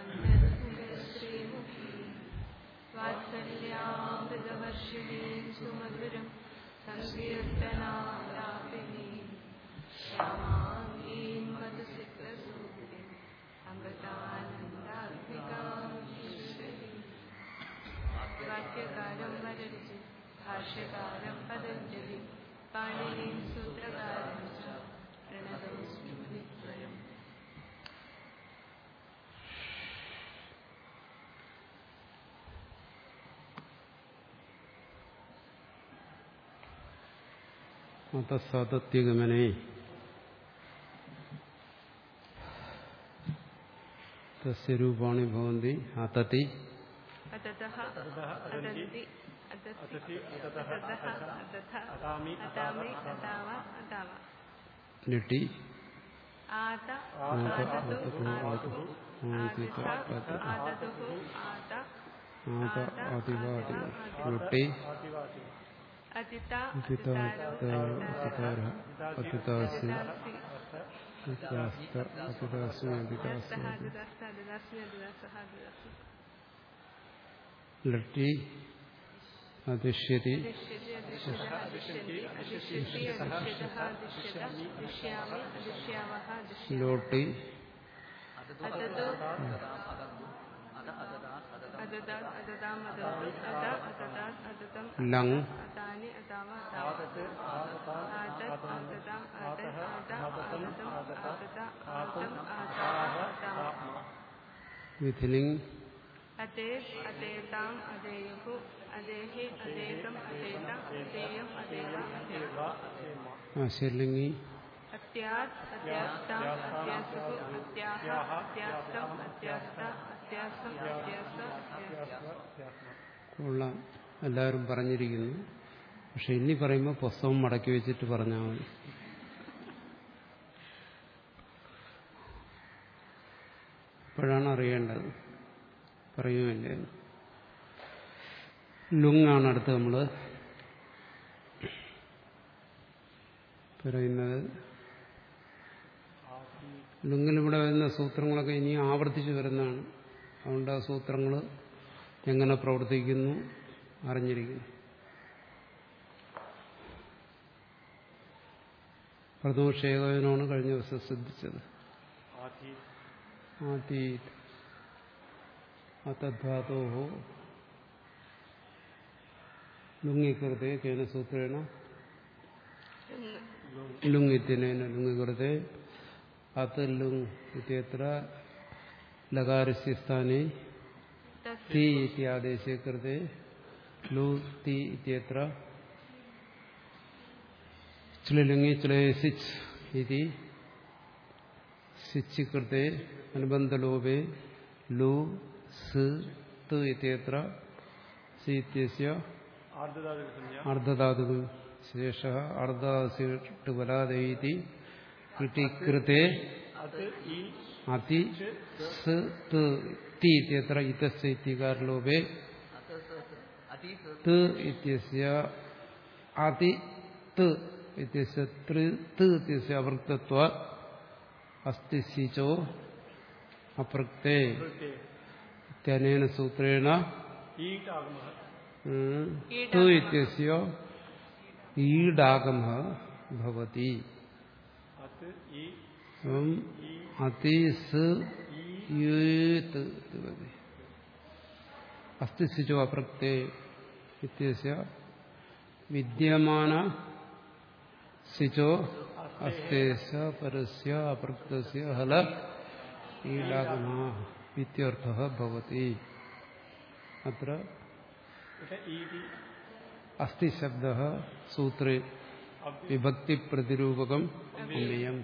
श्रीमुखी वात्सल्यामृतवर्षिणीं सुमधुरं सङ्कीर्तनालापिनी श्यामाङ्गीं मधुसिक्तसूक्तिम् अमृतानन्दात्मिकां ईश्वरीम् वाक्यकारं वररुचि भाष्यकारं पतञ्जलि पाणिनीं सूत्रकारं च प्रणतोऽस्मि मुनित्रयम् മതസാതത്യഗമനെ തസ്യ രൂപാണി ഭവന്തി അതതി अततः अदन्ति अदसि अततः अतथ अतामि अतामि अताव अताव ലിട്ടി आत आत, आततु आततु, आतुः आतिथ, आतिथ आततु, आततुः आत ആത ആദിവാദി ലുട്ടി अतित അതിതാര അതിതാസി അതിതാസ്ത അതിതാസ്മി അതിതാസ്മി ലട്ടി അതിഷ്യതി ലോട്ടി ലങ് അതാനി അതാവ ആതത് ആതത് ആതതാം ആതത് ആത ആതതം ആതത ആതം ആതാവ ആതാവ വിധിലിംഗ് അതേ അതേതാം അതേയുഹു അതേഹി അതേകം അതേത അതേയം അതേവ അതേവ ആശയലിംഗി അത്യാത് അത്യാസ്താം അത്യാസുഹു അത്യാഹ അത്യാസ്തം അത്യാസ്ത അത്യാസം അത്യാസ അത്യാസ കൊള്ളാം എല്ലാവരും പറഞ്ഞിരിക്കുന്നു പക്ഷെ ഇനി പറയുമ്പോൾ പുസ്തകം മടക്കി വെച്ചിട്ട് പറഞ്ഞാൽ മതി ഇപ്പോഴാണ് അറിയേണ്ടത് പറയുമല്ലേ ലുങ്ങാണ് അടുത്ത് നമ്മൾ പറയുന്നത് ലുങ്ങിൽ ഇവിടെ വരുന്ന സൂത്രങ്ങളൊക്കെ ഇനി ആവർത്തിച്ച് വരുന്നതാണ് അതുകൊണ്ട് ആ സൂത്രങ്ങൾ എങ്ങനെ പ്രവർത്തിക്കുന്നു അറിഞ്ഞിരിക്കുന്നു പ്രദോഷേകവനാണ് കഴിഞ്ഞ ദിവസം ശ്രദ്ധിച്ചത് आति ആതീത് അതദ്ധാതോ ലുങ്ങികൃതേ കേന സൂത്രേണ ലുങ് ഇത്യനേന ലുങ്ങികൃതേ അത് ലുങ് ഇത്യത്ര ലകാരസ്യ സ്ഥാനെ തി ഇത്യാദേശേ കൃതേ ലു തി ഇത്യത്ര ചുളിലുങ്ങി ചുളേസിച്ച് ഇതി സിച്ച് കൃതേ അനുബന്ധലോപേ ലു സ് ത് ഇത്യത്ര സി ഇത്യസ്യ आर्द्रदादिसंज्ञा അർദ്ധധാതു ശേഷ അർദ്ധാസിട്ട് വലാദേതി ഇതി കൃതേ अत ई അതി സ് ത് തി ഇത്യത്ര ഇതസ്യ ഇത്യകാരലോപേ ത് ഇത്യസ്യ അതി ത് ഇത്യസ്യ ത്രി ത് ഇത്യസ്യ അവൃക്തത്വ അസ്തി സിചോ അപ്രക്തേ कृते ഇത്യനേന സൂത്രേണ ईट आगमः ഉം, ത് ഇത്യസ്യ ഈഡാഗമ ഭവതി अत ई ഉം, അതി സ് യേത് ഇത് മതി. അസ്തി സിചോ അപ്രക്തേ ഇത്യസ്യ വിദ്യമാന സിചോ അസ്തേശ പരസ്യ അപ്രക്തസ്യ ഹല ഈഡാഗമ ഇത്യർത്ഥ ഭവതി അത്ര यथा ईति അസ്ഥി ശബ്ദ സൂത്രേ വിഭക്തി പ്രതിരൂപകം അവ്യയം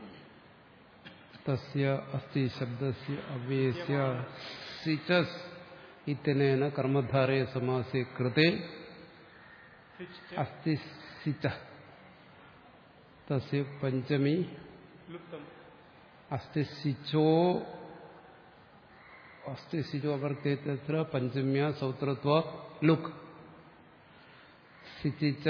തസ്യ അസ്ഥി ശബ്ദസ്യ അവ്യയസ്യ സിചസ് ഇത്യനേന കർമ്മധാരയ സമാസേ കൃതേ सिच അസ്ഥി സിച തസ്യ പഞ്ചമി लुप्तम् അസ്ഥി സിചോ അസ്ഥി സിചോ അവർത്തെ തത്ര പഞ്ചമ്യ സൗത്രത്വ ലുക് സിച്ചിച്ച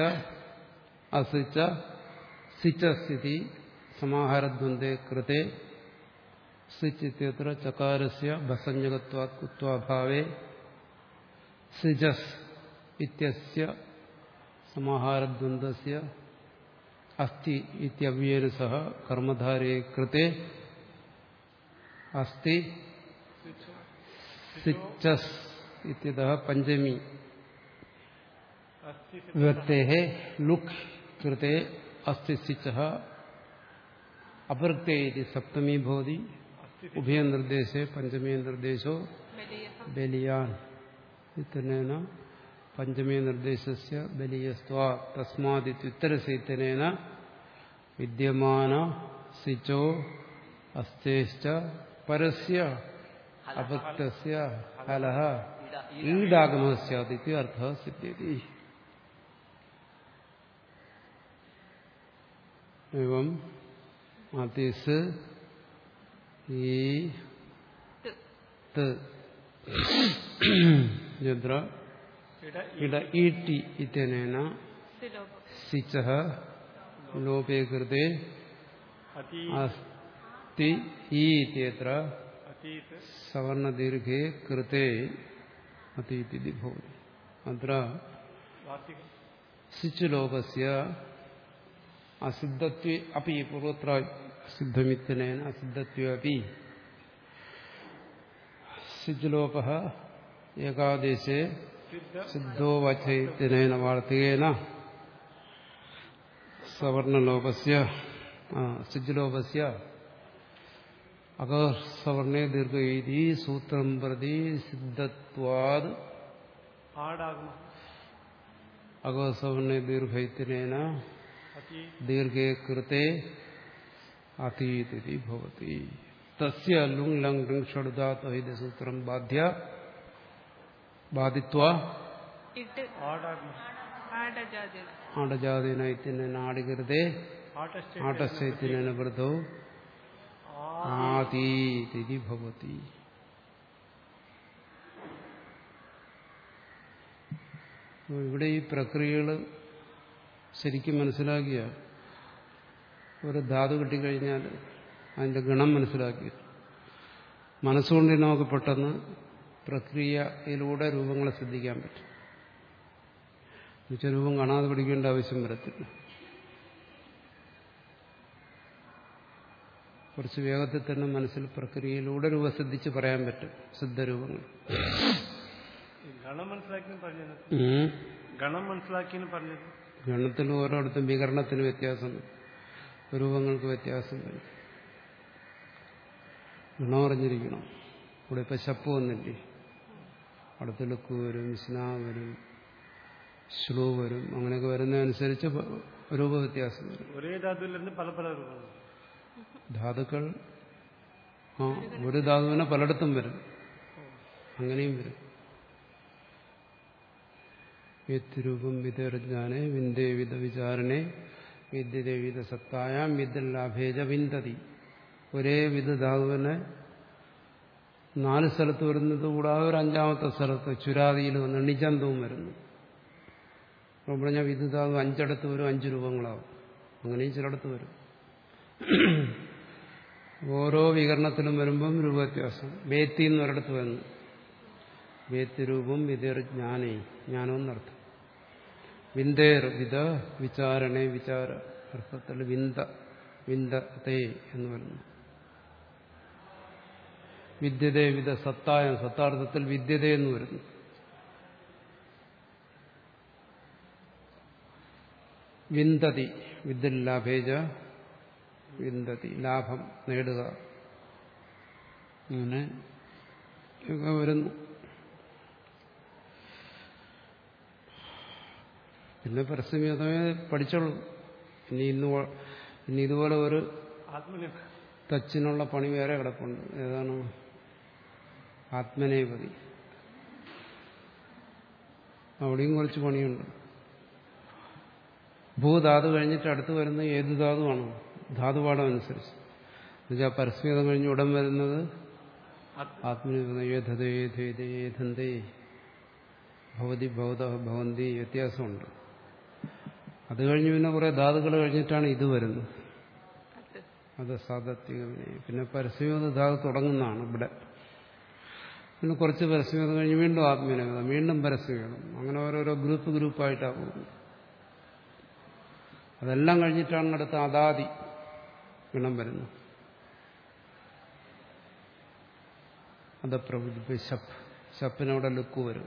അസിച്ച സിച്ച സ്ഥിതി സമാഹാരദ്വന്ദ്വേ കൃതേ സിച്ച് ഇത്യത്ര ചകാരസ്യ ഭസഞ്ജകത്വാത് കുത്വാഭാവേ സിജസ് ഇത്യസ്യ സമാഹാരദ്വന്ദ്വസ്യ അസ്തി ഇത്യവ്യേന സഹ കർമ്മധാരേ കൃത്തെ അസ്തി സിച്ചസ് ഇത്യതः പഞ്ചമി अस्ति വിഭക്തേः ലുക്ക് കൃത്തെ അസ്തി സിച്ചः അപൃക്തേ ഇതി സപ്തമീ ഭവതി ഉഭയനിർദ്ദേശേ പഞ്ചമീ നിർദ്ദേശോ ബലിയഃ ബലിയാൻ ഇത്തനേന പഞ്ചമീ നിർദ്ദേശസ്യ ബലിയസ്ത്വാ തസ്മാദിത്യുത്തരസൈത്തനേന വിദ്യമാന സിച്ചോ അസ്തേശ്ച പരസ്യ അഭക്തസ്യ ഹലഃ ഈടാഗമ സ്യാദിതി അർത്ഥ സിദ്ധ്യതി एवं आतिस ഈ ത് ത് यत्र इड इड ईटि इत्यनेन സിലോപം सिचः लोपे कृते अति अस्ति ई इत्यत्र अतीत सवर्णदीर्घे कृते अतीति भवति अत्र वार्तिक सिच् लोपस्य असिद्धत्वे अपि पूर्वत्र सिद्धमित्यनेन असिद्धत्वे अपि सिच् लोपः एकादेशे सिद्ध सिद्धो वचैत्यनेन वार्तिकेन सवर्णलोपस्य सिज्लोपस्य अकसवर्णे दीर्घ इति सूत्रं प्रति सिद्धत्वाद् आडागम अकसवर्णे दीर्घ इत्यनेन अति दीर्घे कृते अतीति भवति तस्य लुङ् लङ् लृङ् षड्धातो इति सूत्रं बाध्य बाधित्वा ഇട്ട് आडागम ആടജാതിന आडजादेन इत्यनेन आडिकृते आटश्च आटस्य इत्यनेन वृद्धौ ആതീതി ഭവതി അപ്പോൾ ഇവിടെ ഈ പ്രക്രിയകൾ ശരിക്കും മനസ്സിലാക്കിയ ഒരു ധാതു കിട്ടിക്കഴിഞ്ഞാൽ അതിന്റെ ഗുണം മനസ്സിലാക്കി മനസ്സുകൊണ്ട് നമുക്ക് പെട്ടെന്ന് പ്രക്രിയയിലൂടെ രൂപങ്ങളെ ശ്രദ്ധിക്കാൻ പറ്റും എന്നുവെച്ചാൽ രൂപം കാണാതെ പഠിക്കേണ്ട ആവശ്യം വരത്തില്ല കുറച്ച് വേഗത്തിൽ തന്നെ മനസ്സിൽ പ്രക്രിയയിലൂടെ രൂപസിദ്ധിച്ച് പറയാൻ പറ്റും സിദ്ധരൂപങ്ങൾ ഗണം മനസ്സിലാക്കി പറഞ്ഞത് ഉം. ഗണം മനസ്സിലാക്കി പറഞ്ഞത് ഗണത്തിൽ ഓരോരുത്തും വികരണത്തിന് വ്യത്യാസം വരും. രൂപങ്ങൾക്ക് വ്യത്യാസം വരും ഗുണം അറിഞ്ഞിരിക്കണം ഇവിടെ ഇപ്പൊ ശപ്പ് വന്നില്ലേ അടുത്ത് ലുക്ക് വരും സ്ന വരും ശ്ലൂ വരും അങ്ങനെയൊക്കെ വരുന്നതനുസരിച്ച് പ- രൂപവ്യത്യാസം വരും ഒരേ ധാതുവിലിருந்து പല പല രൂപങ്ങൾ ധാതുക്കൾ ആ ഒരു ധാതുവിനെ പലയിടത്തും വരും അങ്ങനെയും വരും വ്യക്തിരൂപം വിതർജ്ഞാനെ വിന്ദേ വിധ വിചാരണേ വിദ്യതേ വിധ സത്തായാം വിദ്യലാഭേജ വിന്തതി ഒരേ വിധ ധാതുവിനെ നാല് സ്ഥലത്ത് വരുന്നത് കൂടാതെ ഒരു അഞ്ചാമത്തെ സ്ഥലത്ത് ചുരാതിയിൽ വന്ന് നിജന്തവും വരുന്നു അപ്പോൾ പറഞ്ഞാൽ വിദ്യുതാവ് അഞ്ചിടത്ത് വരും അഞ്ച് രൂപങ്ങളാവും അങ്ങനെയും ചിലയിടത്ത് വരും ഓരോ വികരണത്തിലും വരുമ്പം രൂപവ്യത്യാസം വേത്തി എന്നൊരിടത്ത് വന്നു വേത്തിരൂപം വിതേർ ജ്ഞാനേ ജ്ഞാനം എന്നർത്ഥം വിന്ദേർ വിത വിചാരണേ വിചാര അർത്ഥത്തിൽ വിന്ദ വിന്ദത്തെ എന്ന് വരുന്നു വിദ്യതേ വിധ സത്തായ സത്താർത്ഥത്തിൽ വിദ്യത എന്ന് വരുന്നു വിന്തതി വിദ്യലാഭേജ വിന്തതി ലാഭം നേടുക അങ്ങനെ ഒക്കെ വരുന്നു പിന്നെ പരസ്യമേ പഠിച്ചോളൂ ഇനി ഇന്ന് വ- ഇനി ഇതുപോലെ ഒരു ആത്മനി തച്ചിനുള്ള പണി വേറെ കിടപ്പുണ്ട് ഏതാണ് ആത്മനേപതി അവിടെയും കുറച്ച് പണിയുണ്ട് ഭൂധാതു കഴിഞ്ഞിട്ട് അടുത്ത് വരുന്ന ഏത് ധാതുവാണ് ധാതുപാഠം അനുസരിച്ച് എന്നുവെച്ചാൽ പരസ്മേതം കഴിഞ്ഞ് ഉടൻ വരുന്നത് ആത്മനിപതി ഏധതേ ഏധേതേ ഏധന്തേ ഭവതി ഭവത ഭവന്തി വ്യത്യാസമുണ്ട് അത് കഴിഞ്ഞ് പിന്നെ കുറെ ധാതുക്കൾ കഴിഞ്ഞിട്ടാണ് ഇത് വരുന്നത് അത് അത് സാധത്വികവിനെ പിന്നെ പരസ്യവേദ ധാതു തുടങ്ങുന്നതാണ് ഇവിടെ പിന്നെ കുറച്ച് പരസ്യവേദം കഴിഞ്ഞ് വീണ്ടും ആത്മീയവേദം വീണ്ടും പരസ്യവേദം അങ്ങനെ ഓരോരോ ഗ്രൂപ്പ് ഗ്രൂപ്പായിട്ടാണ് പോകുന്നത് അതെല്ലാം കഴിഞ്ഞിട്ടാണ് അടുത്ത അതാതി ഗുണം വരുന്നത് അതപ്രവൃത്തി ശപ്പ് ശപ്പിനവിടെ ലുക്ക് വരും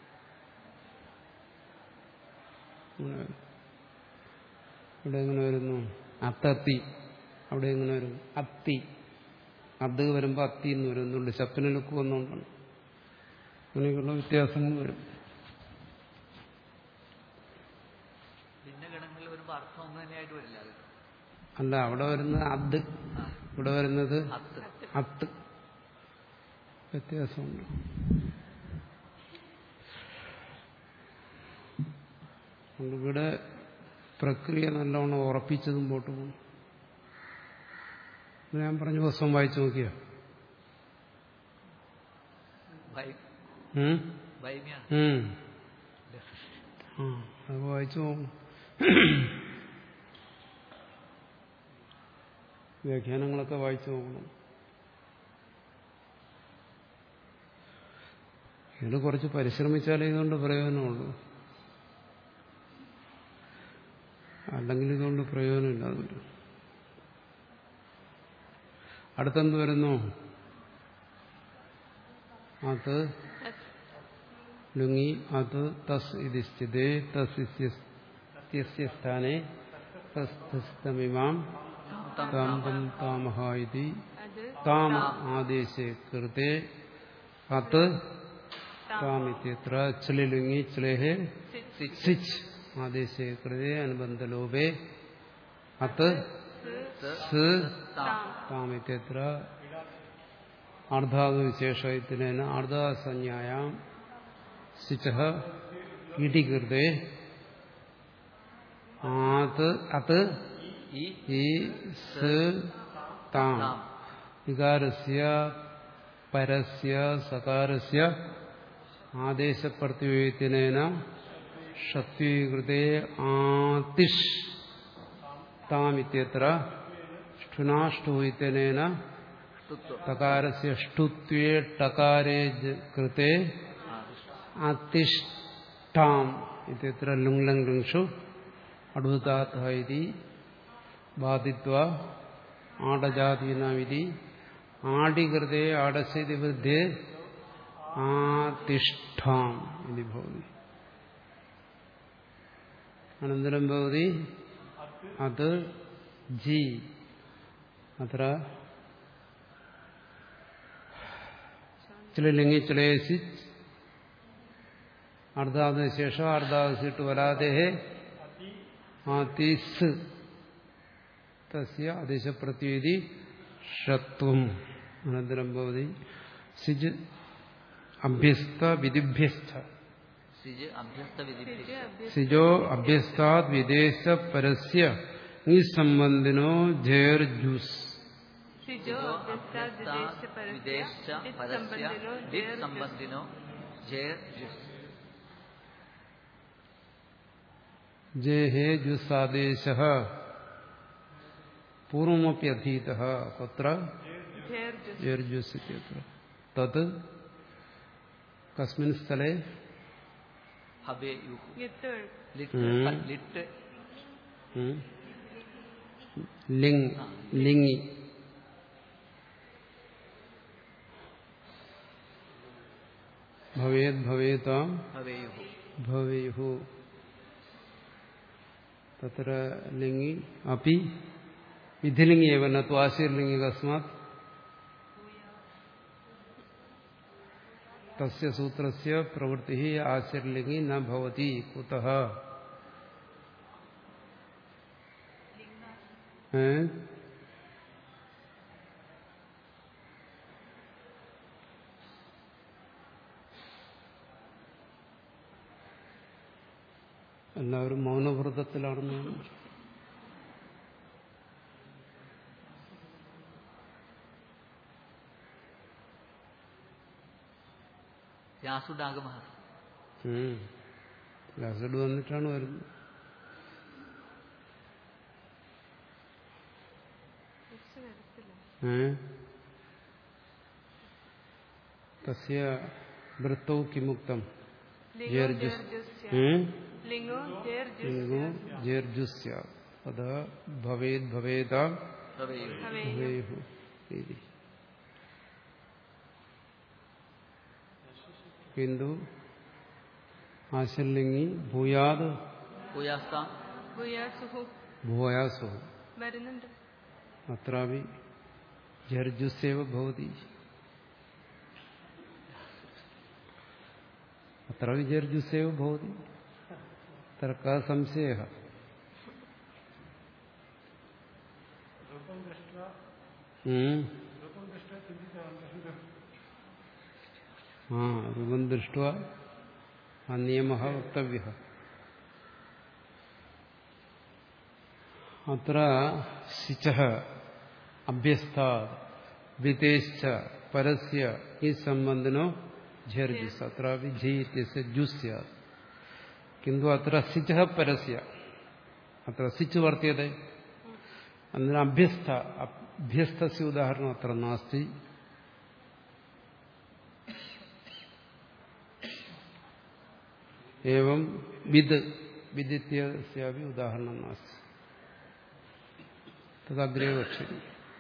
അങ്ങനെ ഇവിടെ എങ്ങനെ വരുന്നു അത്തത്തി അവിടെ എങ്ങനെ വരും അത്തി അത് വരുമ്പോൾ അത്തി എന്ന് വരുന്നുണ്ട് ശപ്പിന് ലുക്ക് വന്നുകൊണ്ടാണ് അങ്ങനെയൊക്കെയുള്ള വ്യത്യാസങ്ങൾ വരും ഭിന്ന ഗണങ്ങളിൽ വരുമ്പോൾ അർത്ഥം ഒന്ന് തന്നെയായിട്ട് വരില്ല അത് അല്ല അവിടെ വരുന്നത് അത് ഇവിടെ വരുന്നത് അത്ത് അത്ത് വ്യത്യാസമുണ്ട് അതുകൊണ്ട് ഇവിടെ പ്രക്രിയ നല്ലവണ്ണം ഉറപ്പിച്ചത് മുമ്പോട്ട് പോകും ഇത് ഞാൻ പറഞ്ഞ പുസ്തകം വായിച്ചു നോക്കിയോ ഭയ- ഉം? ഭയമിയാണ് ഉം. ആ അത് വായിച്ചു നോക്കും വ്യാഖ്യാനങ്ങളൊക്കെ വായിച്ചു നോക്കണം ഇത് കുറച്ച് പരിശ്രമിച്ചാലേ ഇതുകൊണ്ട് പ്രയോജനമുള്ളൂ അല്ലെങ്കിൽ ഇതുകൊണ്ട് പ്രയോജനമില്ലാതെ വരും അടുത്തെന്ത് വരുന്നു അത് ലുങ്ങി അത് തസ് ഇത് സ്ഥിതേ തസ് ഇത്യസ്യ സ്ഥാനെ തസ്തമിമാം താം തം താമഹ ഇതി അത് താം ആദേശേ കൃതേ അത് താം ഇത്യത്ര ചിലി ലുങ്ങി ചിലേഹേ സിച്ച് ആദേശേ കൃതേ അനുബന്ധലോപേ അത് സ് താം ഇത്യത്ര അർദ്ധാതുവിശേഷത്തിനേന അർദ്ധാസഞ്ജായാം സിച്ച ഇടി കൃതേ ആത് അത് ഈ ഈ സ് താം വികാരസ്യ പരസ്യ സകാരസ്യ ആദേശപ്രത്യുപയത്തിനേന ഷത്വീകൃതേ ആതിഷ് താമിത്യത്ര ഷ്ഠുനാഷ്ടൂയിത്തനേന ഷ്ടുത്വം തകാരസ്യ ഷ്ടുത്വേ ടകാരേ ജ- കൃതേ അതിഷ്ഠാം ഇത്യത്ര ലുങ്ലംഘ്ഷു അടുതാത്ത ഇതി ബാധിത്വ ആടജാതീനമിതി ആടികൃതേ ആടസ്യതി വൃദ്ധേ ആതിഷ്ഠാം ഇതി ഭവതി അനന്തരം ഭവതി അത് ജി അത്ര ചില ലിംഗി ചിലയസി അർദ്ധാത് ശേഷം അർദ്ധാസിട്ട് വരാതെ ആതിസ് തസ്യ അതിശപ്രത്യേതി ഷത്വം അനന്തരം ഭവതി സിജ് അഭ്യസ്ത വിധിഭ്യസ്ഥ സിജ് അഭ്യസ്ത വിധി സിജോ അഭ്യസ്താത് വിദേശ പരസ്യ ഈ സംബന്ധിനോ ജേർ ജ്യൂസ് സിജോ അഭ്യസ്ത വിദേശ പരസ്യ ദിക് സംബന്ധിനോ ജേർ ജുസ് ജേഹേ ജുസാദേശ പൂർവമപ്യധീത കുത്ര ജേർജുസ് ഇത്യത്ര തത് കസ്മിൻ സ്ഥലേ ഹബേ യുഹു യുത്ത് ലിറ്റ് ഉം. ലിറ്റ് ഉം. ലിങ് ലിങ്ങി ഭവേത് ഭവേതാം ഹബേ യുഹു ഭവേയുഹു തത്ര ലിംഗി അപ്പി വിധിലിംഗി एव न तु आशीर्लिङ्गि कस्मात् तस्य सूत्रस्य प्रवृत्तिः आशीर्लिङ्गि न भवति कुतः ഏ? എല്ലാവരും മൗനവ്രതത്തിലാണെന്ന് തോന്നുന്നു. വ്യാസുഡാഗമ ഉം. ലാസഡ് വന്നിട്ടാണ് വരുന്നത് ഏ? തസ്യ വൃത്തൗ കിമുക്തം ലിംഗോ ജേർജുസ് ജേർജുസ്യ ഏ? ലിംഗോ ലിംഗോ ജേർജുസ്യ ജേർജുസ്യ അത ഭവേത് ഭവേത ഭവേയുः ഭവേയം ഭവേഹു ഇതി കിന്തു ആശല്ലിംഗി ഭൂയാത് ഭൂയാസ്താം ഭൂയാസുഹു ഭൂയാസു വരുന്നുണ്ട് അത്രാപി ജർജുസ്യവ ഭവതി അത്രാപി ജർജുസ്യവ ഭവതി തർക്ക സംശയ ആ രൂപം ദൃഷ്ട ആ നിയമ വക്തവ്യ അത്ര ശിച്ച അഭ്യസ്ത വിതേശ്ച പരസ്യ ഈ സംബന്ധിനോ ഝർജുസ് അത്രാപി ഝി ഇത്യസ്യ ജുസ്യ കിന്തു അത്ര സിച്ച പരസ്യ അത്ര സിച്ച് വർത്തിയത അന്നേരം അഭ്യസ്ത അഭ്യസ്തസ്യ ഉദാഹരണം അത്ര നാസ്തി एवं विद विदित्यस्यापि उदाहरणं नास्ति तदग्रे वक्ष्यते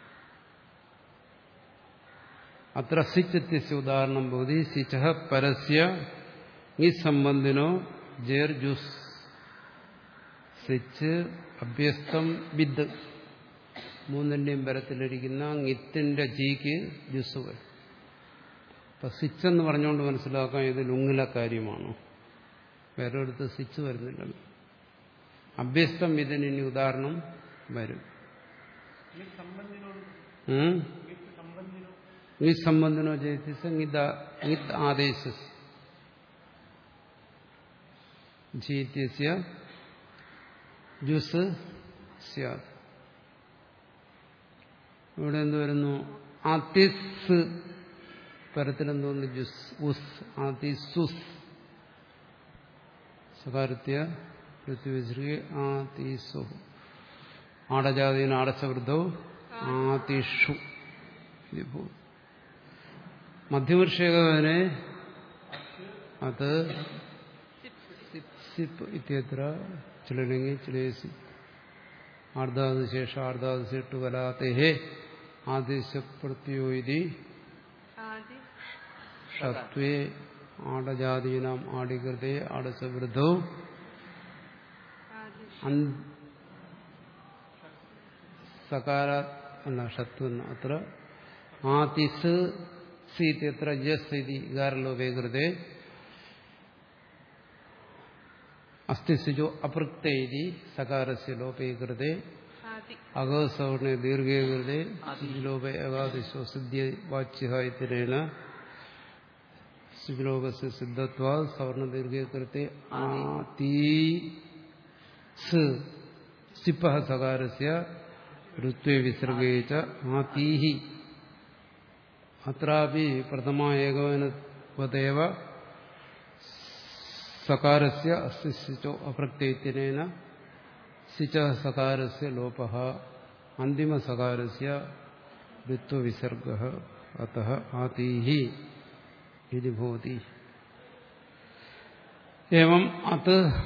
अत्र सिच् इत्यस्य उदाहरणं भवति सिचः परस्य निसम्बन्धिनो जेर् जुस् സിച്ച് അഭ്യസ്തം വിദ് മൂന്നിന്റെയും പരത്തിലിരിക്കുന്നงิത്തിന്റെ ജീക്ക് ജുസ് വരും അപ്പൊ സിച്ച് എന്ന് പറഞ്ഞുകൊണ്ട് മനസ്സിലാക്കാൻ ഇത് ലുങ്ങിലെ കാര്യമാണോ വേറൊരിടത്ത് സ്വിച്ച് വരുന്നില്ലല്ലോ അഭ്യസ്തം ഇതിന് ഇനി ഉദാഹരണം വരും ഉം? ഈ സംബന്ധിനോ ജയിച്ച ഗിത് ആദേശ ജീത്യസ്യ ജുസ് സ്യാത് ഇവിടെ എന്ത് വരുന്നു ആതിസ് പരത്തിലെന്തോന്ന് ജുസ് ഉസ് ആതിസുസ് സകാരത്യ പൃഥ്വിശ്രീ ആതീസു ആടജാതീന ആടച്ചവൃദ്ധൗ ആതിഷു മധ്യവർഷേകവനെ അത് സിപ്പ് ഇത്യത്ര ചിലനെങ്കിൽ ചിലേസി ആർദ്ധാതുശേഷ ആർദ്ധാതുശേട്ട് വലാത്തേഹേ ആദേശപ്രത്യോ ഇതി ആദി ഷത്വേ ആടജാതീനാം ആടികൃതേ ആടസവൃദ്ധൗ ആദി സകാര അല്ല ഷത്വ അത്ര ആതിസ് സീത്യത്ര ജസ് ഇതി ഇകാരലോപേ കൃതേ അസ്ഥിസിജോ അപൃക്തൈതി സകാരസ്യ ലോപേ കൃതേ ആദി അഗസവർണ ദീർഘേ കൃതേ സിലോപേ അഗാദിശോ സിദ്ധ്യ വാച്യ ഇത്തിരേണ സിലോകസ് സിദ്ധത്വാ സവർണ ദീർഘേ കൃത്തെ ആതീ സിപ്പ സകാരസ്യ ഋത്വേ വിസർഗേ ച ആതീഹി അത്രാപി പ്രഥമ ഏകവനവദേവ സകാരസ്യ അസ്ഥിശിച്ചോ അപ്രത്യയത്തിനേന സിച്ച സകാരസ്യ ലോപ അന്തിമ സകാരസ്യ ഋത്വവിസർഗ അത ആതീഹി ഇത് ഭവതി एवं अत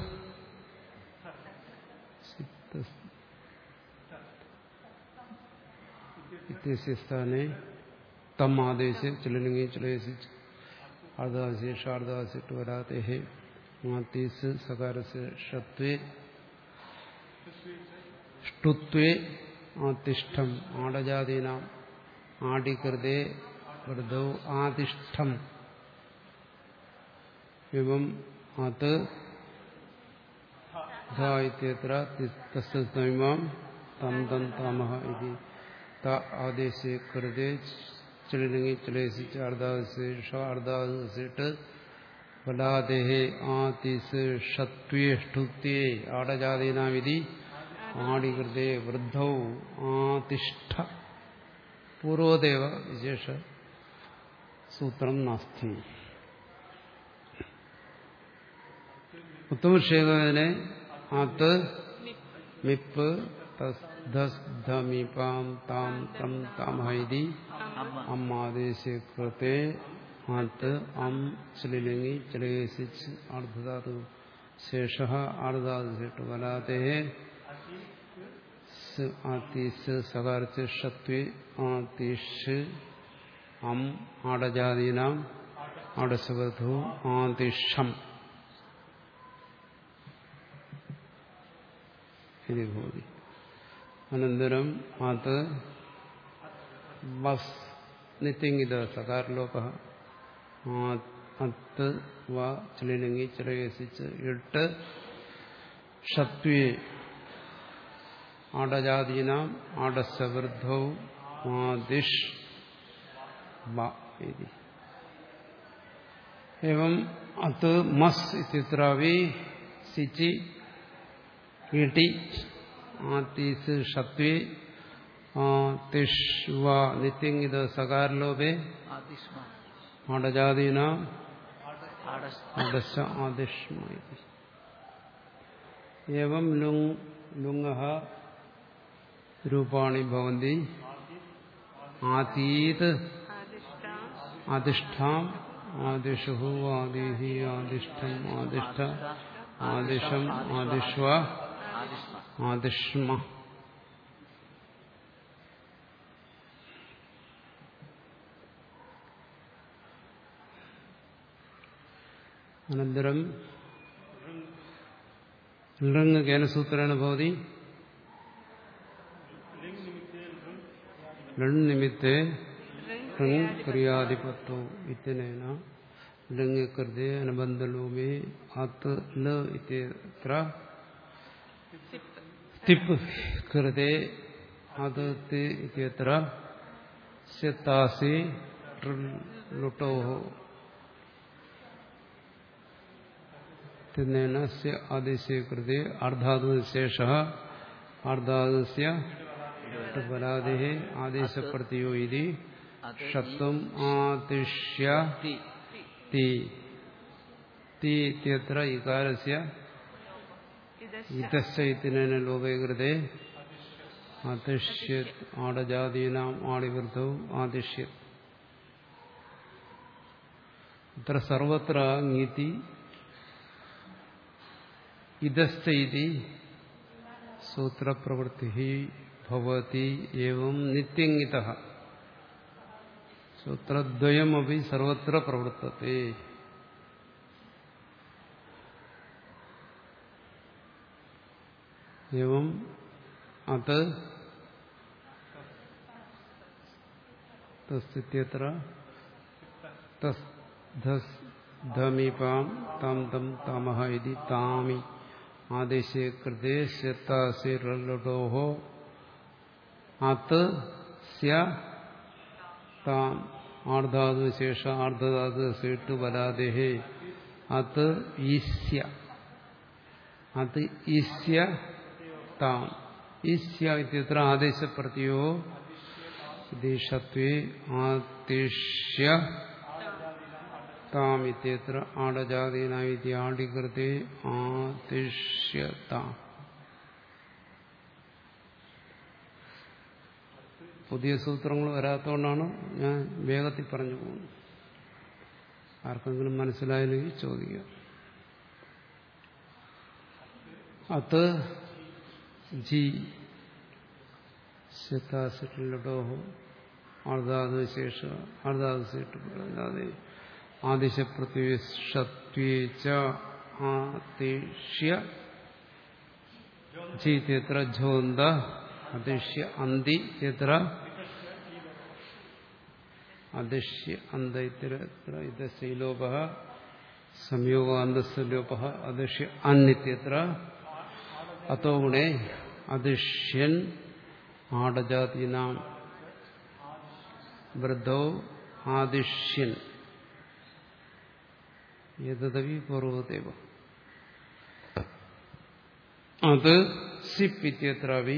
इत्यस्य स्थाने तम आदेशे चलनिंगे चलयसि अर्धाशेष अर्धाशिट वराते है मातीस सकार से षत्वे ष्टुत्वे आतिष्ठम आडजादीनाम आडिकृते वृद्धौ आतिष्ठम एवं आत धा इत्यत्र तस्मिमां तं तं तामः इति ത ആദേശെ കൃതേ ചലിനങ്ങി ചലേസി അർദ്ധാദേശ അർദ്ധാദിട്ട് ഫലാദേഹേ ആതിസ് ഷത്വേഷ്ടുത്യേ ആടജാതീനാവിധി ആടികൃതേ വൃദ്ധൗ ആതിഷ്ഠ പൂർവദേവ വിശേഷ സൂത്രം നാസ്തി ഉത്തമക്ഷേകനെ ആത്ത് മിപ്പ് തസ് ധസ് ധമിപാം താം തം താമഹൈതി അമ്മ അമ്മാദേശേ കൃത്തെ ആത്ത് അം ചലിലിംഗി ചലേസിച്ച് അർദ്ധധാതു ശേഷ അർദ്ധാതു ശേഷു വലാതേ ആത്തീസ് സകാർച്ച് ഷത്വേ ആതിഷ് അം ആടജാതീനാം ആടസവധു ആതിഷം ഇത് ഭൂതി അനന്തരം അത് വസ് നിത്യങ്കിത സകാരലോപ അത്ത് വ ചലിലങ്ങി ചിലയസിച്ച് ഇട്ട് ഷത്വേ ആടജാതീനാം ആടസവൃദ്ധൗ ആദിഷ് വ ഇതി एवं अत मस इत्यत्रावि सिचि ईटि आतीस षत्वे तिष्व नित्यंगित सकारलोभे ആദിഷ്മ आडजादीना ആടസ് आडस्य आदिष्म इति एवं लुङ् लुङः रूपाणि भवन्ति आतीत् ആദിഷ്ട अधिष्ठाम् आदिषु आदिः आदिष्ठम् आदिष्ठ आदिशम् आदिष्व ആദിഷ്മ ആദിഷ്മ അനന്തരം ലൃങ് കേനസൂത്രേണ ഭവതി ലൺ നിമിത്തേ ലൃങ് ക്രിയാധിപത്വ ഇത്യനേന ലൃങ് കൃതേ അനുബന്ധലോമേ അത് ല ഇത്യത്ര തിപ്പ് കൃതേ അത് തി ഇത്യത്ര സ്യത്താസി ലുട്ടോ തിന്നേന സ്യ ആദേശേ കൃതേ അർദ്ധാതുശേഷ അർദ്ധാതുസ്യ പരാതി ആദേശപ്രത്യോ ഇതി അത് ഷത്വം ആതിഷ്യ തി തി തി ഇത്യത്ര ഇകാരസ്യ ഇതശ്ച ഇതശ്ചൈത്തിനേന ലോപേ കൃതേ ആതിഷ്യത് ആടജാതീനാം ആടിവൃദ്ധവും ആതിഷ്യത് ഇത്ര സർവത്ര നീതി ഇതശ്ചൈതി സൂത്രപ്രവൃത്തി ഭവതി ഏവം നിത്യങ്ങിത സൂത്രദ്വയമപി സർവത്ര പ്രവർത്തത്തെ एवं अत तस्थित्यत्र तस् धस् धमीपां तां तं तामः इति तामि आदेशे कृते स्यतासिरलोः अत् स्य ताम् ആർദ്ധാതുശേഷ ആർദ്ധാതു സേട്ടു വരാദേഹേ അത് ഈസ്യ അത് ഈസ്യ താം ഈസ്യ ഇത്യത്ര ആദേശപ്രത്യോ ദേശത്വേ ആതിഷ്യ താം ഇത്യത്ര ആടജാതീനായി ആടികൃതേ ആതിഷ്യതാം പുതിയ സൂത്രങ്ങൾ വരാത്തതുകൊണ്ടാണ് ഞാൻ വേഗത്തിൽ പറഞ്ഞു പോകുന്നത് ആർക്കെങ്കിലും മനസ്സിലായില്ലെങ്കിൽ ചോദിക്കാം അത് ജി ശതാസിട്ടിലടോഹോ അർദ്ധാതു ശേഷ അർദ്ധാതു സേട്ട് അല്ലാതെ ആദിശപ്രത്യേഷത്വേച്ച ആതിഷ്യ ജീത്യത്ര ഝോന്ത അദിഷ്യ അന്തി എത്ര അദിഷ്യ അന്ത ഇത്യത്ര ഇതശൈലോപ സംയോഗാന്തസ്ലോപ അദിഷ്യ അന്നിത്യത്ര അത്തോ ഗുണേ അദിഷ്യൻ ആടജാതീനാം വൃദ്ധോ ആദിഷ്യൻ യഥവി പൂർവദേവ അത് സിപ്പ് ഇത്യത്രാവി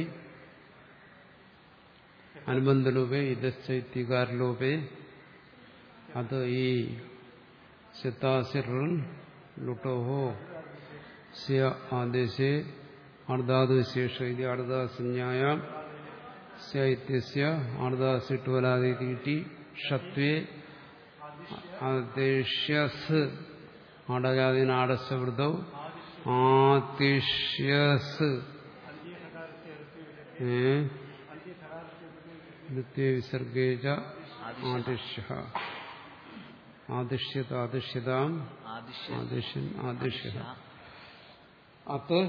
അനുബന്ധലോപേ ഇതശ്ചൈത്യകാരലോപേ അത് ഈ ശത്താസിർ ലുട്ടോഹോ സ്യ ആദേശേ അർദ്ധാതുശേഷ ഇത് അർദ്ധാസഞ്ജായ സ്യൈത്യസ്യ ആർദാസിട്ട് വലാതെ കിട്ടി ഷത്വേ ആദേശസ് ആടജാതിന് ആടസ്വൃതൗ ആതിഷ്യസ് വിസർഗേജ ആദിഷ്യ ആദിശ്യത് ആദിശ്യതാം ആദിശ്യ ആദിഷ്യൻ ആദിഷ്യ അത്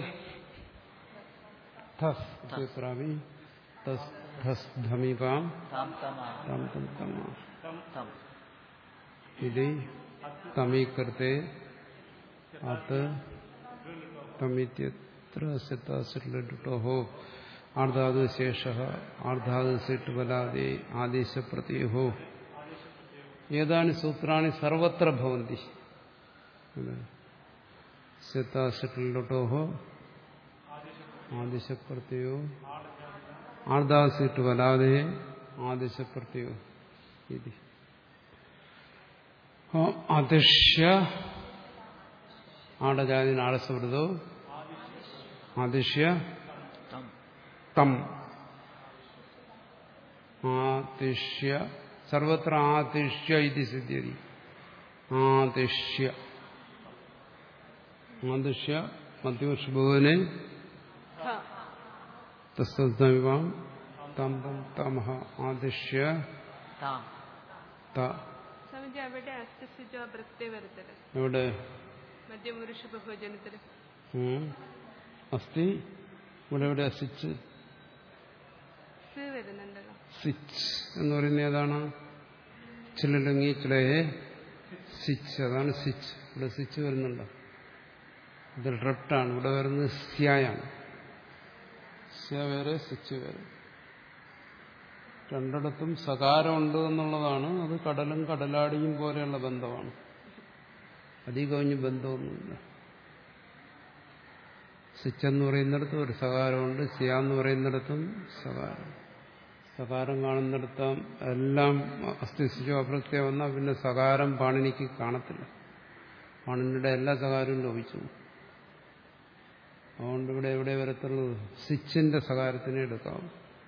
ധസ് ഇത്യത്രാപി തസ് ധസ് ധമിപാം തം തമ തം തം തമ തം ഇതി തമീകൃത്തെ അത് തമിത്യത്ര സിത്താസുരോ ആർധാതു ശേഷ ആർധാതു സിട്ട് ബലാദേ ആദേശപ്രത്യോ ഏതാനി സൂത്രാണി സർവത്ര ഭവന്തി സിത്താസുരോ ആദേശപ്രത്യോ ആർധാതു സിട്ട് ബലാദേ ആദേശപ്രത്യോ ഇതി അദിഷ്യ ആടജാതിന് ആടസമൃതോ ആദിഷ്യ തം തം ആതിഷ്യ സർവത്ര ആതിഷ്യ ഇത് സിദ്ധ്യതി ആതിഷ്യ ആദിഷ്യ മധ്യവർഷഭുവനെ ധ തസ്തമിവാം തം തം തമഹ ആദിഷ്യ താം ത സ്വാമിജി അവിടെ അസ്ഥിസിജോ പ്രത്യയ വരുത്തല് എവിടെ മധ്യപുരുഷ ബഹുവചനത്തില് ഉം. അസ്ഥി ഇവിടെ എവിടെ സിച്ച് സ് വരുന്നുണ്ടല്ലോ സിച്ച് എന്ന് പറയുന്നത് ഏതാണ് ചിലലങ്ങി ചിലയെ സിച്ച് അതാണ് സിച്ച് ഇവിടെ സിച്ച് വരുന്നുണ്ട് ഇത് ഡ്രപ്റ്റാണ് ഇവിടെ വരുന്നത് സ്യായാണ് സ്യ വേറെ സിച്ച് വേറെ രണ്ടിടത്തും സകാരമുണ്ട് എന്നുള്ളതാണ് അത് കടലും കടലാടിയും പോലെയുള്ള ബന്ധമാണ് അധികമഞ്ഞ് ബന്ധമൊന്നുമില്ല സിച്ച് എന്ന് പറയുന്നിടത്ത് ഒരു സകാരമുണ്ട് സിയ എന്ന് പറയുന്നിടത്തും സകാരം സകാരം കാണുന്നിടത്ത് എല്ലാം അസ്ഥിസിച്ചോ അപ്രത്യം വന്നാൽ പിന്നെ സകാരം പാണിനിക്ക് കാണത്തില്ല പാണിനിയുടെ എല്ലാ സകാരവും ലോപിച്ചു അതുകൊണ്ട് ഇവിടെ എവിടെ വരത്തുള്ളൂ സിച്ചിന്റെ സകാരത്തിനെ എടുക്കാം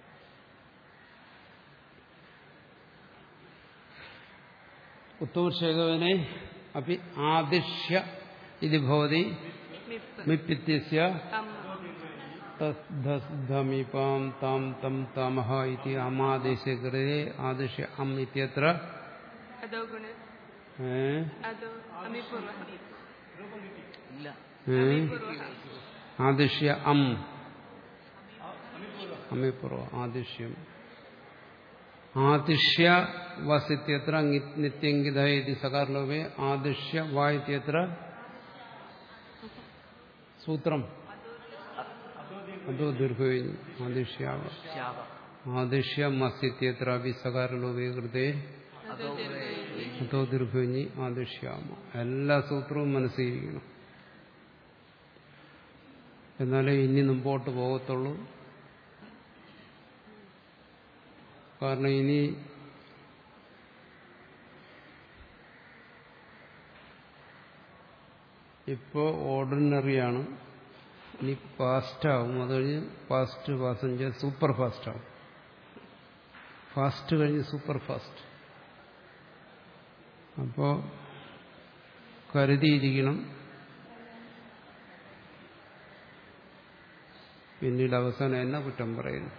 ഉത്തമശേഖവനെ അപ്പി ആദിഷ്യ ഇത് ഭവതി മിപ്പ് മിപ്പിത്യസ്യ അമ്മ തദ്ധമിപാം താം തം താമഹ ഇതി അമാദേശേ കൃതേ ആദിശ്യ അം ഇത്യത്ര അതോ ഗുണ ഏ? അതോ അമിപൂർവ ഇല്ല ഏ? അമിപൂർവ ആദിശ്യ അം അമിപ്പുറോ ആദിശ്യം ആദിശ്യ വസിത്യത്ര നിത്യങ്കിത ഇതി സകാരലോപേ ആദിശ്യ വാ ഇത്യത്ര സൂത്രം അതോ ദീർഘം ആദിശ്യാവ ശാവ ആദിശ്യ മസ്യത്യത്രാപി സകാരലോപേ കൃതേ അതോ അതോ ദീർഘഞ്ഞി ആദിശ്യാമ എല്ലാ സൂത്രവും മനസ്സിരിക്കണം എന്നാലേ ഇനി മുമ്പോട്ട് പോകത്തുള്ളൂ കാരണം ഇനി ഇപ്പോ ഓർഡിനറിയാണ് ഇനി ഫാസ്റ്റ് ആവും അത് കഴിഞ്ഞ് ഫാസ്റ്റ് പാസഞ്ചർ സൂപ്പർ ഫാസ്റ്റ് ആവും ഫാസ്റ്റ് കഴിഞ്ഞ് സൂപ്പർ ഫാസ്റ്റ് അപ്പോ കരുതിയിരിക്കണം പിന്നീട് അവസാനം എന്നെ കുറ്റം പറയുന്നു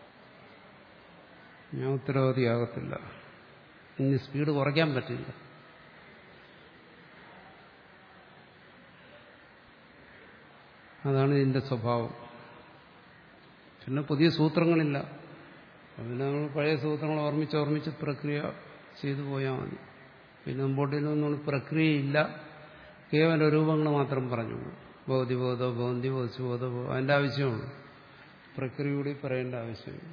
ഞാൻ ഉത്തരവാദിയാകത്തില്ല ഇനി സ്പീഡ് കുറയ്ക്കാൻ പറ്റില്ല അതാണ് ഇതിന്റെ സ്വഭാവം പിന്നെ പുതിയ സൂത്രങ്ങളില്ല അതിന് നമ്മൾ പഴയ സൂത്രങ്ങൾ ഓർമ്മിച്ച് ഓർമ്മിച്ച് പ്രക്രിയ ചെയ്തു പോയാൽ മതി പിന്നെ മുമ്പോട്ടിലൊന്നും പ്രക്രിയയില്ല കേവല രൂപങ്ങൾ മാത്രം പറഞ്ഞു ബോധിബോധോ ബോധി ബോധിബോധോ അതിന്റെ ആവശ്യമുള്ളൂ പ്രക്രിയ കൂടി പറയേണ്ട ആവശ്യമില്ല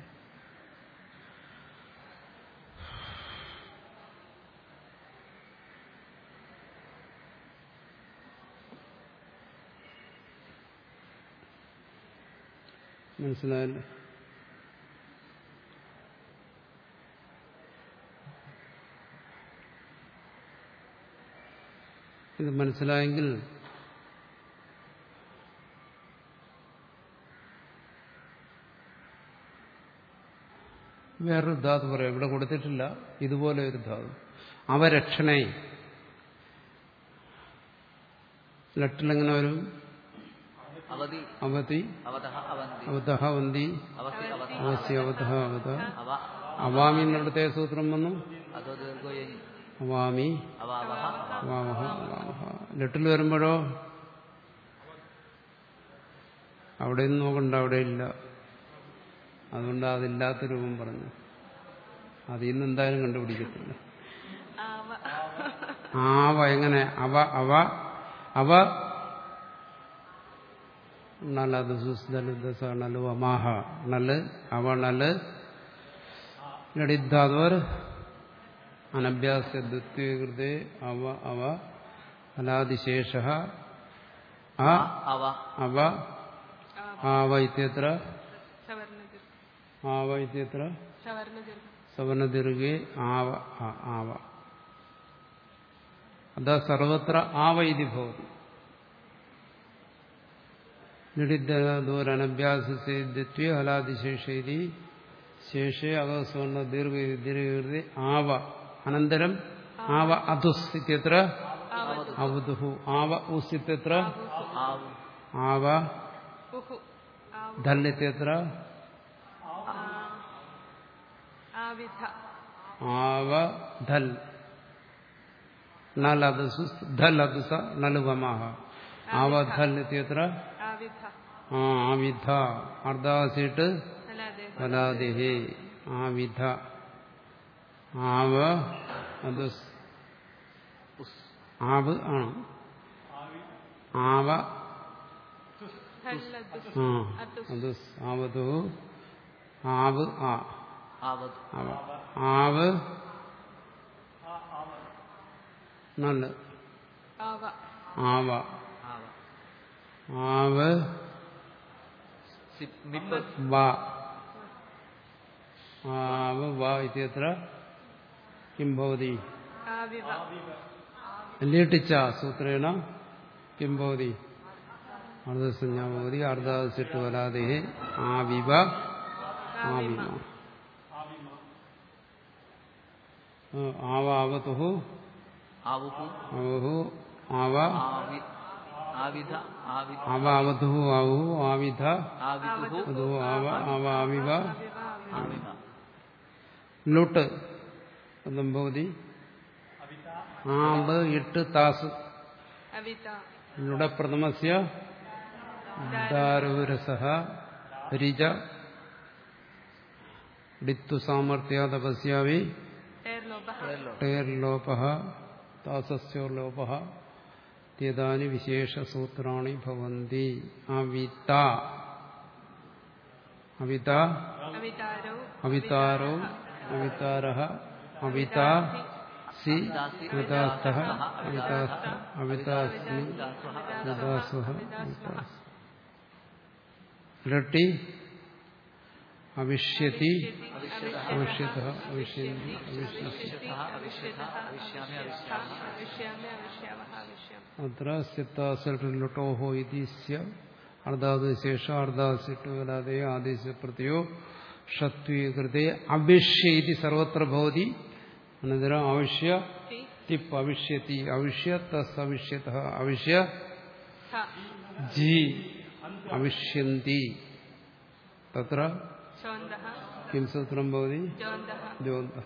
മനസ്സിലായല്ലോ ഇത് മനസ്സിലായെങ്കിൽ വേറൊരു ധാതു പറയാം ഇവിടെ കൊടുത്തിട്ടില്ല ഇതുപോലെ ഒരു ധാതു അവരക്ഷണേ ലട്ടിലെങ്ങനെ വരും അവധി അവതി അവതഹ അവന്തി അവതഹ വന്തി അവസി അവത അവസി അവതഹ അവത അവ അവാമി എന്നിടത്തെ സൂത്രം വന്നു അതോ ദീർഘോയനി അവാമി അവാവഹ അവാ വാമഹ വാമഹ ലട്ടിൽ വരുമ്പോഴോ അവിടെ നിന്ന് നോക്കണ്ട അവിടെ ഇല്ല അതുകൊണ്ട് അതില്ലാത്ത രൂപം പറഞ്ഞു അതിൽ നിന്ന് എന്തായാലും കണ്ടുപിടിക്കത്തില്ല ആവ ആവ എങ്ങനെ അവ അവ അവ നല്ലത് സുസ്ദലുദ്ദസാണല് വമാഹ നല് അവ നല് ലടിദ്ധാതോർ അനഭ്യാസ ദ്വിത്വീകൃതേ അവ അവ ഫലാതിശേഷ ആ അവ അവ ആവ ഇത്യത്ര സവർണദീർഘ ആവ ഇത്യത്ര സവർണദീർഘ സവർണദീർഘേ ആവ ആ, ആവ അത സർവത്ര ആവ ഇതി ഭവതി നിടിദ്ദൂരനഭ്യാസേദ്യത്വേ ഹലാതിശേഷേതി ശേഷേ അകസ്വർണ ദീർഘ ദീർഘകൃതി ആവ അനന്തരം ആവ അധുസ് ഇത്യത്ര ആവതു അവധുഹു ആവ ഉസ് ഇത്യത്ര ആവു ആവ ഉഹു ആവ ധൽ ഇത്യത്ര ആവിധ ആവ ധൽ നലദസു ധൽ അദുസ നലുവമാഹ ആവ ധൽ ഇത്യത്ര ആവിധ ആ ആവിധ അർദ്ധാസിട്ട് അല്ലാതെ ഫലാദിഹേ ആവിധ ആവ അദുസ് ഉസ് ആവ് ആണ് ആവ ഹല്ലദുസ് ആ അദുസ് അദുസ് ആവതു ആവ് ആ ആവത് ആവ ആവ് നല്ല ആവ ആവ ആവ ആവ് സിപ് മിപ്പ് വ ആവ് വ ഇത്യത്ര കിം ഭവതി ആവിവ ലീട്ടിച്ച സൂത്രേണ കിം ഭവതി അർദ്ധസഞ്ജാ ഭവതി അർദ്ധാസിട്ട് വരാതെ ആവിവ ആവിമ ആ, ആവ ആവതുഹു ആവുഹു അവഹു ആവ ആവി ആവിധ ആവി ആവ ആവതുഹു ആവുഹു ആവിധ ആവിദുഹു അതു ആവ ആവ ആവിവ ആവിവ ആവിവ ആവിമ ലുട്ട് എന്തും ഭവതി ആമ്പ് ഇട്ട് താസ് അവിത ലുടപ്രഥമസ്യ ദാരൂരസ രിജ ഡിത്തു സാമർത്ഥ്യാതപസ്യാവി തേർലോഭ ടേർലോപ താസസ്യോർലോപ ത്യതാനി വിശേഷസൂത്രാണി ഭവന്തി അവിത അവിത അവിതാരോ അവിതാരോ അവിതാര അവിത സി അവിതാസ്ഥ അവിതാസ്ഥ അവിതാസ്മി അവിതാസ്വഹ അവിതാസ് ലട്ടി അവിഷ്യതി അവിഷ്യത അവിഷ്യന്തി അവിഷ്യസി അവിശ്യത അവിശ്യാമി അവിശ്യാമ വിഷ്യാമി അവിഷ്യാവഹ വിഷ്യാമ അത്ര സിത്താസോ ഇതി സ്യ അർദ്ധാദിശേഷ അർദ്ധാസിട്ട് വരാതെ ആദേശ പ്രത്യോ ഷത്വീകൃതേ അവിഷ്യ ഇതി സർവത്ര ഭവതി അനന്തരം അവിഷ്യ തി തിപ്പ് അവിഷ്യത്തി അവിഷ്യ തസ് അവിഷ്യത അവിഷ്യ ഥ ജി അവിഷ്യന്തി തത്ര ചോന്തഃ കിം സൂത്രം ഭവതി ചോന്തഃ ദ്യോന്ത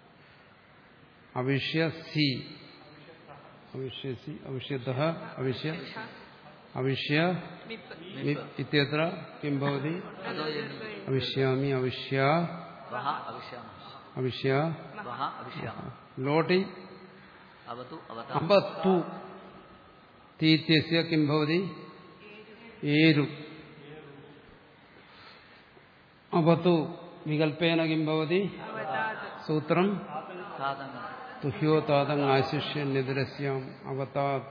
അവിഷ്യ സി അവിഷ്യസി അവിഷ്യത അവിഷ്യ അവിഷ്യ മിപ്പ് മി- ഇത്യത്ര കിം ഭവതി അതോ യനി അവിഷ്യാമി അവിഷ്യ വഹ അവിശ്യാമ അവിഷ്യ വഹ അവിശ്യാമ ലോട്ടി അവതു അവത അമ്പത്തു തീത്യസ്യ കിം ഭവതി ഏരു അപത്തു വികൽപ്പേന കിം ഭവതി അവതാത് സൂത്രം സാധനം തുഹ്യോതാതങ് ആശിഷ്യ നിദ്രസ്യാം അവതാത്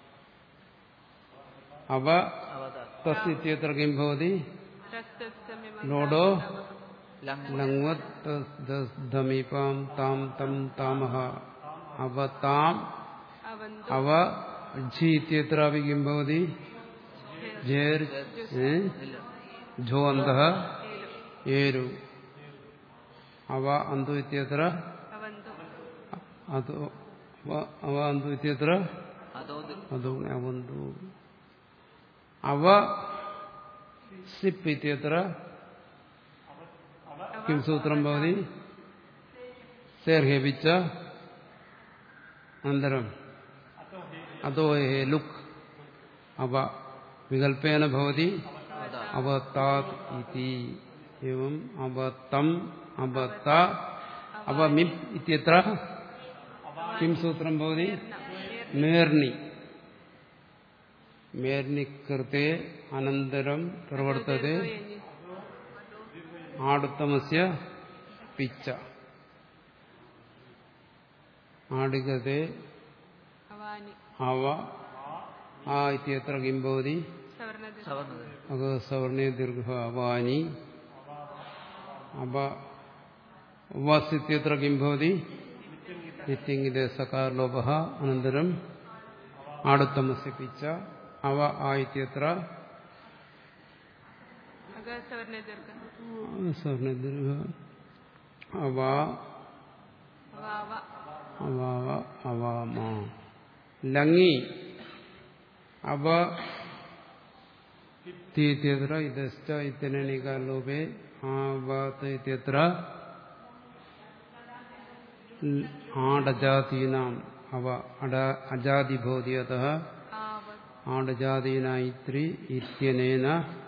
അവ അവത തസ്യത്ര കിം ഭവതി തസ്തസ്സമിമം ലോഡോ ലങ് ലങ്വത്തമീപാം താം തം താമഹ അവതാം അവന്തു അവ ജി ഇത്യത്രാപി കിം ഭവതി ജേർ ഏ? ഇല്ല ജോ അന്തഃ ഏരു അവ അന്തു ഇത്യത്ര അവന്തു അതോ അവ- അവ അന്തു ഇത്യത്ര അതോ ദി- അതോ അവന്തു അവ സിപ്പ് ഇത്യത്ര കിം സൂത്രം ഭവതി സേർഹേപിച്ച അനന്തരം അതോ ഹേ ലുക്ക് അവ വികൽപ്പേന ഭവതി അതാ. അവതാത് ഇതി एवं अवतम अवत अवमिप् इत्यत्र किं सूत्रं भवति मेर्नि मेर्नि कृते अनन्तरं प्रवर्तते आडुत्तमस्य पिच्च आडिगते അവാനി अव आ इत्यत्र किं भवति സവർണതി സവർണത अगसवर्णे दीर्घ अवानि अव वस् इत्यत्र किं भवति नित्यङ्गिते सकारलोपः अनन्तरम् आडुत्तमस्य पिच्च अव आ इत्यत्र അഗ സവർണ ദീർഘ स्वर्णदीर्घ अव അവാവ अवाव अवाम लङि अव तीत्यत्र इतश्च इत्यनेनिकालोपे आवत् इत्यत्र आडजातीनाम् अव अड अजादि भवति अतः ആവത് आडजातीना इत्रि इत्यनेन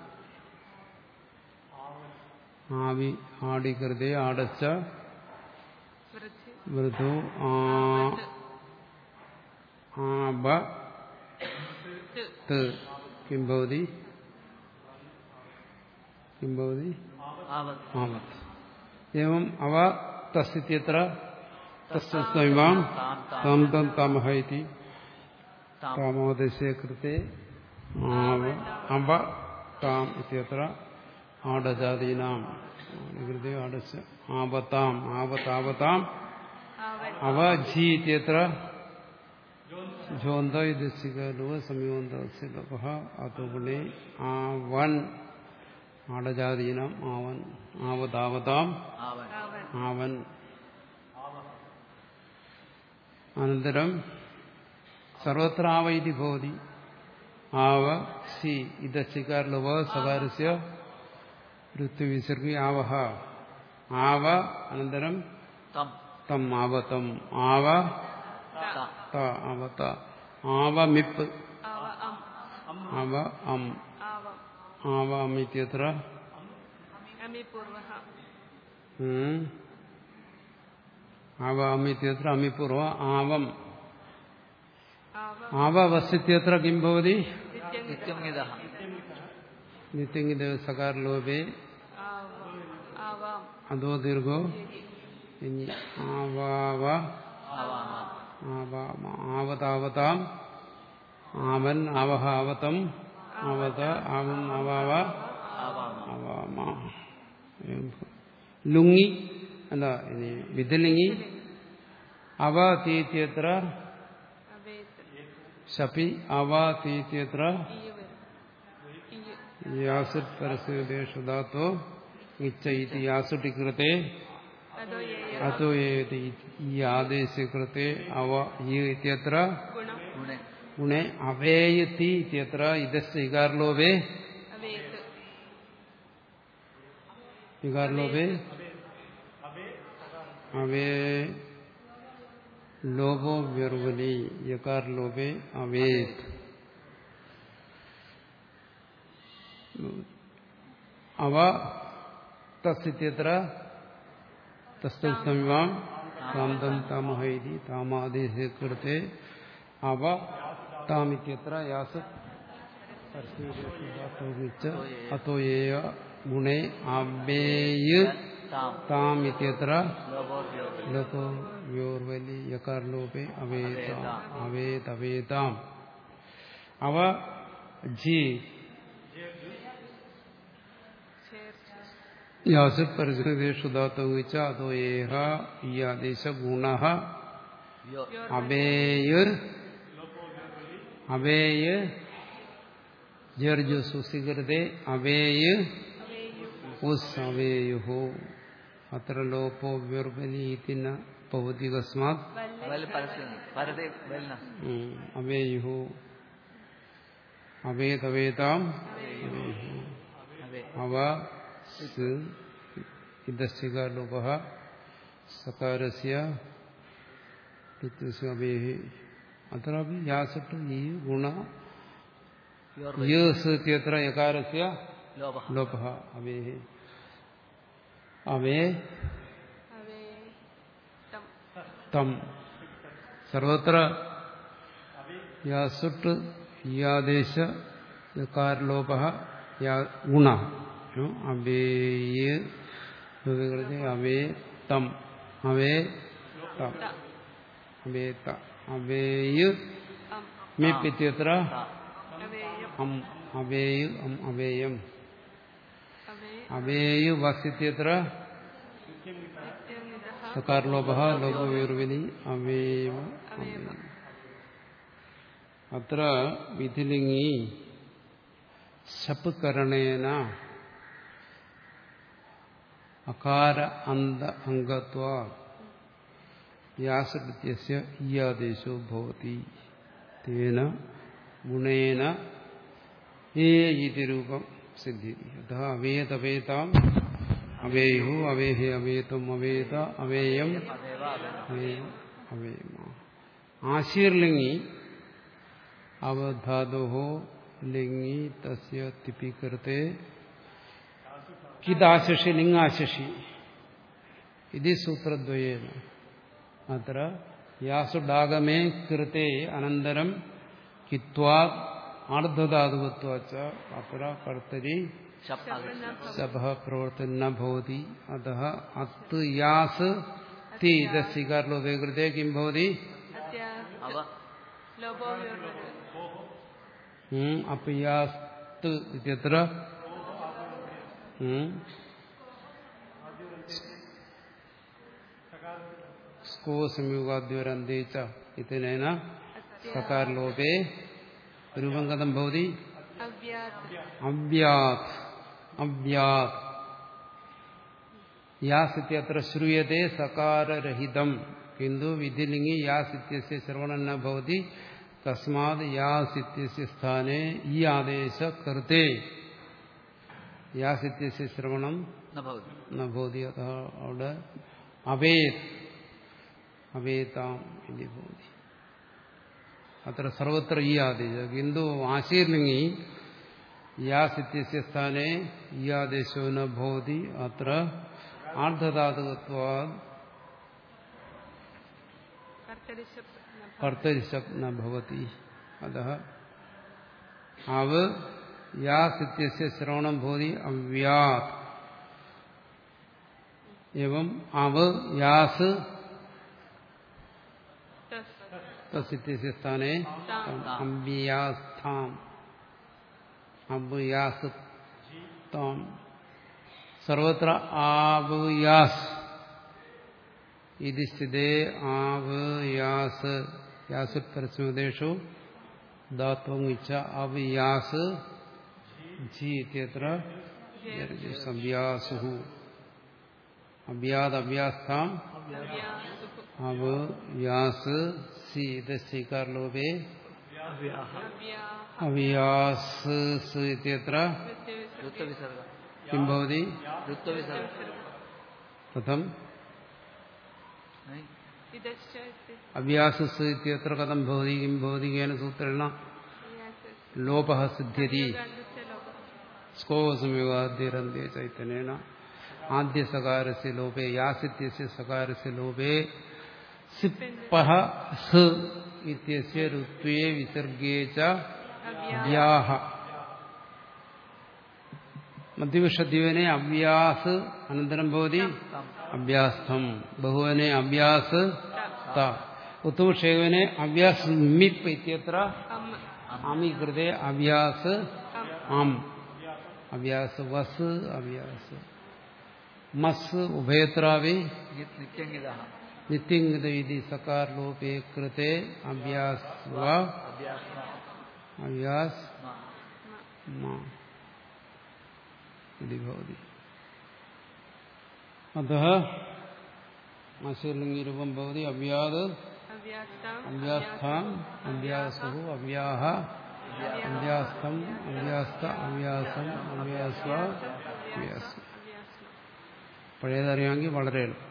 आवि आडिकृते आडश्च വൃദ്ധി मृदु आ आब ത് ത് किं भवति किं भवति ആവത് आवत् एवम् अव तस्यत्यत्र तस्य स्वयं तं तं तमः इति താം कामोदस्य कृते आव अव ताम् इत्यत्र आडजातीनाम् कृते आडस्य आवताम् आवतावताम् അവൻ अव झि इत्यत्र झोन्द इदस्यलो संयोन्दस्य लोपः अतो गुणे आवन् आडजातीनाम् आवन् आवतावताम् ആവൻ അവൻ आवन् अनन्तरं सर्वत्र आव इति भवति आव सि इदस्यकारलोप सकारस्य ऋत्विसर्गे आवः आव अनन्तरं തം तम् आवतम् आव ത त आवत आवमिप् അവ അം आव अम् ആവം आवाम् इत्यत्र അമി പൂർവ हम्म, आवाम् इत्यत्र अमिपूर्व आवम् ആവം आववस् इत्यत्र किं भवति നിത്യം നിത്യം ഇത नित्यङ्गिदेव सकारलोपे ആവാം ആവാം अधो दीर्घो इनि आवाव ആവാമ आवाम आवतावताम् आवन् आवह आवतम् आवत आवम् अवाव ആവാമ അവാമ ലുങ്ങി അല്ല ഇനി വിധലിംഗി അവ തീത്യത്ര അവേത് ശപി അവ തീത്യത്ര ഇയ വരും ഇയ യാസുട് പരസ്യദേശുധാത്തോ ഇച്ഛ ഇതി യാസുട്ടി കൃത്തെ അതോ യേയ അതോ ഏതി ഈ ആദേശ കൃത്തെ അവ ഈ ഇത്യത്ര ഗുണം ഗുണെ ഗുണെ അവേയത്തി ഇത്യത്ര ഇതസ്യ ഇകാർലോപേ അവേത് ഇകാർലോപേ അവേ ലോപോ വ്യർവലി യകാർ ലോപേ അവേത് അവ തസ്യത്ര തസ്തമിവാം താന്തം താമഹൈതി താമാദേശ കൃത്തെ അവ താമിത്യത്ര യാസ് അത്തോ ഏയ ഗുണേ അവേയ് താം താം ഇത്യത്ര ലോകോപയോഗ ലോകോ വ്യോർവലി യകാർ ലോപേ അവേത അവേത് അവേതാം അവ ജി ചേർച്ച യാസ് പരിസരദേശു ധാത്തുച്ച അതോ ഏഹ ഈ ആദേശ ഗുണ യോ അവേയുർ അവേയ് ജർജു സുസികൃതേ അവേയ് ഉസ് അവേയുഹോ അത്ര ലോപോ വ്യുർബലീതിന ഭൗതികസ്മാത് വൽ പരസ്യം പരതേ വൽന അവേയുഹു അവേതവേതാം അതെ അവ സ് ഇതസ്യകാലോപ സകാരസ്യ ഇത്യസ്യ അവേഹി അत्रापि യാസട്ട് ഈ ഗുണ യോർ യേസ് ഇത്യത്ര യകാരസ്യ ലോപ ലോപ അവേഹി അവേ അവേ തം തം സർവത്ര യാസുട്ട് യാദേശ യകാരലോപ ഗുണ അവേയ അവേ തം അവേ തം അവേ ത അവേയ് അം മിപ്പിത്യത്ര അവേയം അം അവേയ് അം അവേയം അവേ അവേയു വസിത്യത്ര നിത്യമിതഃ സകാരലോപ ലോപവേർവിനി അവേവ അവേവ അത്ര വിധിലിംഗി ശപകരണേന അകാര അന്ത അംഗത്വ യാസൃത്യസ്യ ഈ ആദേശോ ഭവതി തേന ഗുണേന ഏ ഇതി രൂപം സിദ്ധ്യതി അത അവേതവേതാം അവേയു അവേഹി അവേതം അവേത അവേയം അതേവ അവൻ അവേയം അവേമ ആശീർലിംഗി അവധാതോ ലിംഗി തസ്യ തിപ്പികൃത്തെ കിദാശഷി ലിംഗാശഷി ഇത് സൂത്രദ്വയേന അത്ര യാസുഡാഗമേ കൃത്തെ അനന്തരം കിത്വാ ആർദ്ധധാതുവത്വാച്ച അത്ര കർത്തരി ശപ് ആഗച്ഛ സഭ പ്രവർത്തന ന ഭവതി അതः അത്ത് യാസ് തി ഇതസ്വീകാരലോപേ കൃത്തെ കിം ഭവതി അത്യാ അവ ലോപോ വ്യോർവര് ഉം, അപ്പൊ യാസ്ത് ഇത്യത്ര ഉം. സ്കോ സംയുഗാദ്യോരന്തേച്ച ഇതനേന സകാരലോപേ രൂപം കഥം ഭവതി അവ്യാത് അവ്യാത് അവ്യാത് യാസ് ഇത്യത്ര ശ്രൂയത്തെ സകാരരഹിതം കിന്തു വിധിലിംഗി യാസ് ഇത്യസ്യ ശ്രവണം ന ഭവതി തസ്മാത് യാസ് ഇത്യസ്യ സ്ഥാനെ ഈ ആദേശ കൃത്തെ യാസ് ഇത്യസ്യ ശ്രവണം ന ഭവതി ന ഭവതി അത അവിടെ അവേത് അവേതാം ഇതി ഭവതി അത്ര സർവത്ര ഈ ആദേശ കിന്തു ആശീർലിംഗി യാസ് ഇത്യസ്യ സ്ഥാനെ ഈ ആദേശോ ന ഭവതി അത്ര ആർദ്ധധാതുകത്വാ കർത്തരിശപ്പ് കർത്തരിശപ് ന ഭവതി അത അവ യാസ് ഇത്യസ്യ ശ്രവണം ഭവതി അവ്യാത് एवं അവ യാസ് തസ് തസിത്യസ്യ സ്ഥാനെ താം അമ്പിയാസ്ഥാം അബ്യാസ് താം സർവത്ര ആവയാസ് ഇത് സ്ഥിതേ ആവയാസ് യാസ് പരസ്മദേശു ദാത്വം ഇച്ഛ അവയാസ് ജി ഇത്യത്ര അഭ്യാസു അഭ്യാദ് അഭ്യാസ്ഥാം അവ്യാസുഹു അവ യാസ് സി ഇതസ്വീകാരലോപേ അവ്യാഹ അവ്യാഹ അവയാസ് സ് ഇത്യത്ര വൃത്തിവിസർഗ ഋത്വവിസർഗ കിം ഭവതി ഋത്വവിസർഗ കഥം ഇതശ്ച ഇതി അവ്യാസ് സ് ഇത്യത്ര കഥം ഭവതി കിം ഭവതി കേന സൂത്രേണ വ്യാസസ് ലോപ സിദ്ധ്യതി ഗന്ധസ്യ ലോപः സ്കോ സംയോഗാദ്യരന്ത്യ ചൈതന്യേന ആദ്യ സകാരസ്യ ലോപേ യാസിത്യസ്യ സകാരസ്യ ലോപേ സിപ്പഹ സ് ഇത്യസ്യ ഋത്വേ വിസർഗേ ച അവ്യാ വ്യാഹ മധ്യവിഷദ്വീപനെ അവ്യാസ് അനന്തരം ഭവതി അഭ്യാസ്ഥം ബഹുവനെ അഭ്യാസ് ത ഉത്തമക്ഷേവനെ അഭ്യാസ് മിപ്പ് ഇത്യത്ര അം അമി കൃതേ അഭ്യാസ് അം ആം അഭ്യാസ് വസ് അഭ്യാസ് മസ് ഉഭയത്രാവി നിത്യംഗിതഃ നിത്യംഗത ഇതി സകാരലോപേ കൃതേ അഭ്യാസ് വ അഭ്യാസ അഭ്യാസ് മ ഇതി ഭവതി അത ആശയലിംഗി രൂപം ഭവതി അവ്യാത് അവ്യാസ്തം അവ്യാസ്ഥാം അവ്യാസു അവ്യാഹ അവ്യാസ്തം അവ്യാസ്ത അവ്യാസം അവ്യാസ്വ അവ്യാസം അവ്യാസം പഴയതറിയാമെങ്കിൽ വളരെ എളുപ്പം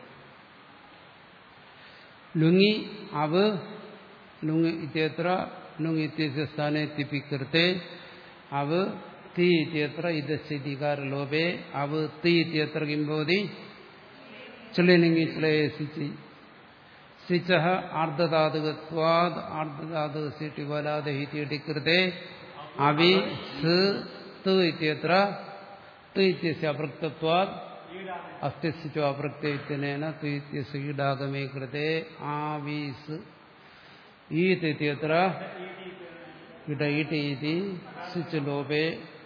ലുങ്ങി അവ ലുങ് ഇത്യത്ര ലുങ് ഇത്യസ്യ സ്ഥാനെ തിപ്പിക്കൃത്തെ അവ തി ഇത്യത്ര ഇതസ്ഥിതികാരലോപേ അവ തി ഇത്യത്ര കിം ഭവതി ചുള്ളിലിംഗി ചുളയെ സിച്ചി സിച്ച ആർദ്ധാതുകത്വാദ് ആർദ്ധാതുക സീട്ടി വലാതെ ഹിതി കൃത്തെ അവി സ് ത് ഇത്യത്ര ത് ഇത്യസ്യ അപൃക്തത്വാദ് അസ്ഥിസിച്ചോ അപ്രത്യയത്തിനേന ത്വീത്യസ് ഈടാഗമേ കൃതേ ആവീസ് ഈത്യത്ര ഇട ഈട്ടി സിച്ച് ലോപേ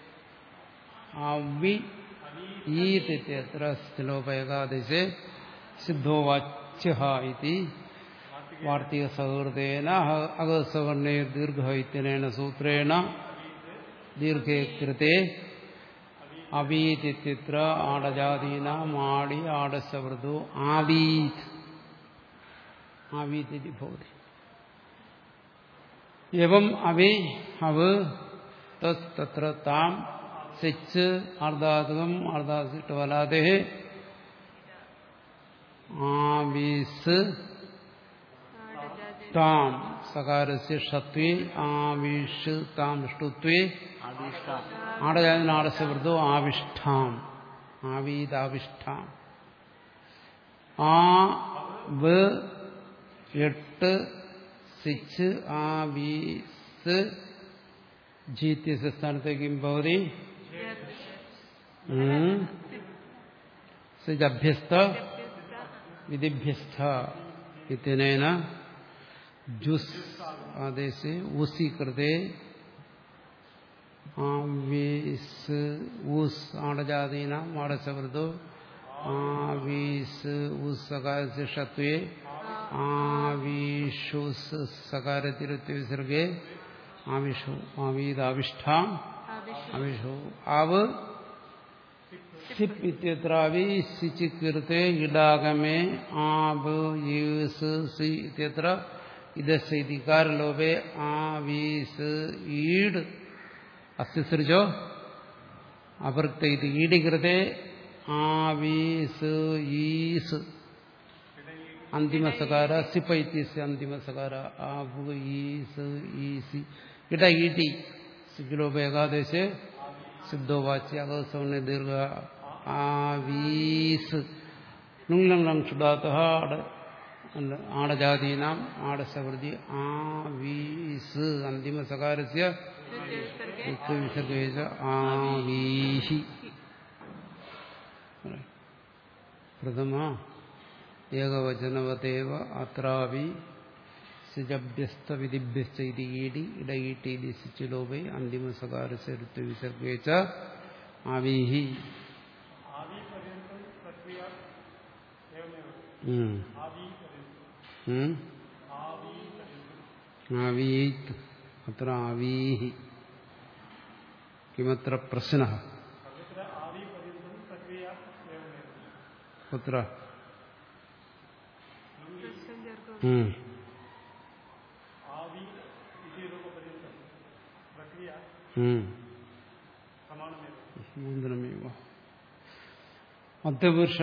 അവി ഈത്യത്ര ലോപ ഏകാദശേ സിദ്ധോ വാച്യ ഇതി വാർത്തിക സഹൃദേന അഗസവർണേ ദീർഘ ഇത്യനേന സൂത്രേണ ദീർഘേ കൃതേ അവീതിത്ര ആടജാതീനാം ആടി ആടസവൃതു ആവീത് ആവീതി ഭവതി എവം അവി അവ തത്ര താം സിച്ച് അർദ്ധാതുകം അർദ്ധാസിട്ട് വലാതെ ആവീസ് താം സകാരസ്യ ഷത്വേ ആവിഷ് താം ഷ്ടുത്വേ ആദിഷ്ട ആടജാതിനാടസവൃതോ ആവിഷ്ഠാം ആവീതാവിഷ്ഠാം ആ വ് എട്ട് സിച്ച് ആവീസ് ജീത്യസ്യ സ്ഥാനത്തേക്കും ഭവതി സിജഭ്യസ്ത വിധിഭ്യസ്ഥ ഇത്യനേന ജുസ് ആദേശെ ഊസി കൃതേ ആവീസ് ഊസ് ആടജാതീനാം ആടസവൃതോ ആവീസ് ഊസ് സകാരസ്യ ഷത്വേ ആവീഷുസ് സകാരത്തിരുത്തി വിസർഗേ ആവിഷു ആവീതാവിഷ്ഠാം ആവിഷു ആവ് സിപ് ഇത്യത്രാവി സിച്ച് കീർത്തെ ഇടാഗമേ ആബ് യൂസ് സി ഇത്യത്ര ഇതസ് ഇതികാരലോപേ ആവീസ് ഈഡ് അസ്തിസൃജോ അപൃക്ത ഇത് ഈടികൃതേ ആവീസ് ഈസ് അന്തിമസകാര സിപ്പ ഇത്യസ്യ അന്തിമസകാര ആബ് ഈസ് ഈസി ഇട ഈട്ടി സിഗ്ലോപ ഏകാദേശേ സിദ്ധോ വാച്യ അകസവണ ദീർഘ ആവീസ് നുങ്ലം ക്ഷുടാത്ത ആടജാതീനാം ആടസവൃതി ആവീസ് അന്തിമസകാരസ്യ വിസർഗേജ ആവീഹി പ്രഥമ ഏകവചനവതേവ അത്രാവി സിജഭ്യസ്തവിധിഭ്യസ്ത ഇതി ഈടി ഇടയീട്ടി സിച്ചുലോപേ അന്തിമസകാരസ്യ ഋത്വ വിസർഗേച്ച ആവീഹി ഉം. ഉം? ആവീത് അത്ര ആവീഹി കിമത്ര പ്രശ്ന കുത്ര ഉം. ഉം. സമാന്തരമേവ മധ്യപുരുഷ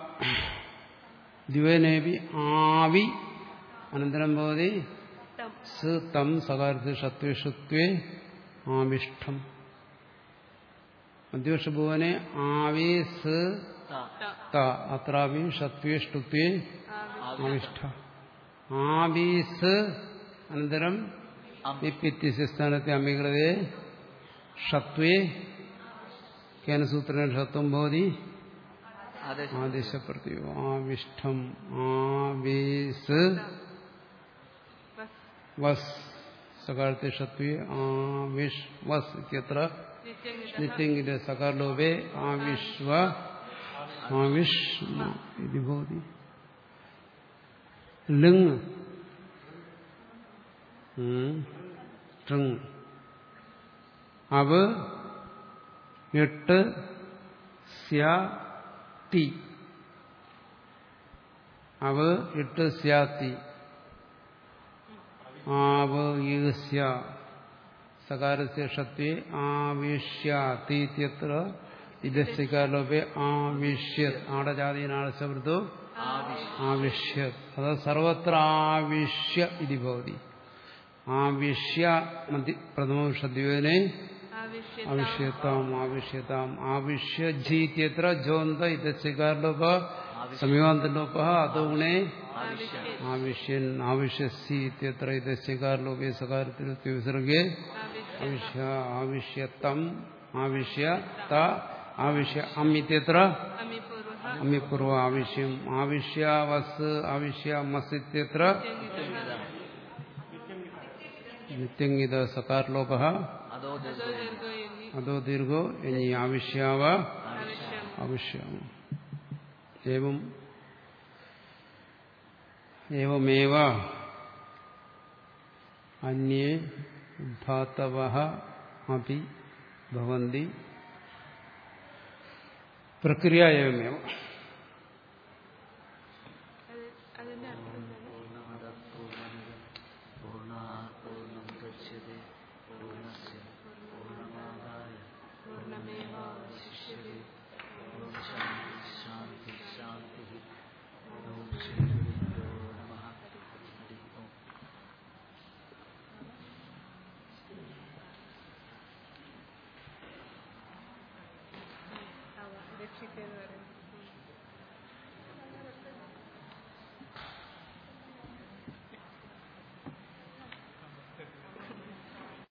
ദ്വേനേവി ആവി അനന്തരം ഭവതി സ് തം സകാരത്തിൽ ഷത്വേഷത്വേ ആവിഷ്ടം മധ്യപുരുഷഭുവനെ ആവി സ് ത അത്രാവി ഷത്വേഷ്ടുത്വേ ആവിഷ്ട ആവീസ് അനന്തരം നിത്യസ്യ സ്ഥാനത്തെ അമീകൃതേ ഷത്വേ കേന സൂത്രേണ ഷത്വം ഭവതി ആദേശം ആദേശപ്രത്യോ ആവിഷ്ടം ആവേസ് വസ് സകാരത്തെ ഷത്വേ ആവിഷ് വസ് ഇത്യത്ര നിത്യങ്കിന്റെ സകാരലോപേ ആവിശ്വ ആവിഷ് ഇത് ഭവതി ലിങ് ട്രിങ് അവ എട്ട് സ്യ തി അവ ഇട്ട് സ്യാത്തി ആവ് ഈസ്യ സകാരസ്യ ഷത്വേ ആവിഷ്യാതീത്യത്ര ഇതസ്യകാലോപെ ആവിഷ്യത് ആടജാതീനാളശബ്ദോ ആവിഷ്യത് അത് സർവത്ര ആവിഷ്യ ഇതി ഭവതി ആവിഷ്യ മധ്യ പ്രഥമവിഷദ്യോനെ ആവശ്യത ആവിഷ്യത്താം ആവിഷ്യത്താം ആവിഷ്യജീത്യത്ര ജോന്ത ഇതസ്യകാലോപ സമീപാന്തലോപ അതോ ഗുണേ ആവിഷ്യൻ ആവിഷ്യസി ഇത്യത്ര ഇതസ്യകാലോപേ സകാരത്തിൽ വിസർഗേ ആവിഷ്യ ആവിഷ്യത്തം ആവിഷ്യ ത ആവിഷ്യ അം ഇത്യത്ര അമിപൂർവ അമ്മിപൂർവ ആവിശ്യം ആവിഷ്യാവസ് ആവിഷ്യാമസ് ഇത്യത്ര നിത്യംഗിത സകാരലോപ അതോ അതോ ദീർഘയോഗി അതോ ദീർഘോ ഇനി ആവിഷ്യാവ ആവശ്യം ആവിഷ്യാമ ഏവം ഏവമേവ അന്യേ ധാതവ അപി ഭവന്തി പ്രക്രിയ ഏവമേവ അത് അതിന്റെ അർത്ഥം എന്താണ്? പൂർണ്ണം ഗച്ഛതി പൂർണ്ണസ്യ പൂർണ്ണമാദായ പൂർണ്ണമേവാവശിഷ്യതേ ഓം ശാന്തി ശാന്തി ശാന്തി ഓം ശ്രീ ഗുരുഭ്യോ നമഃ ഹരി ഓം അവ രക്ഷിക്കുക എന്ന് പറയുന്നത്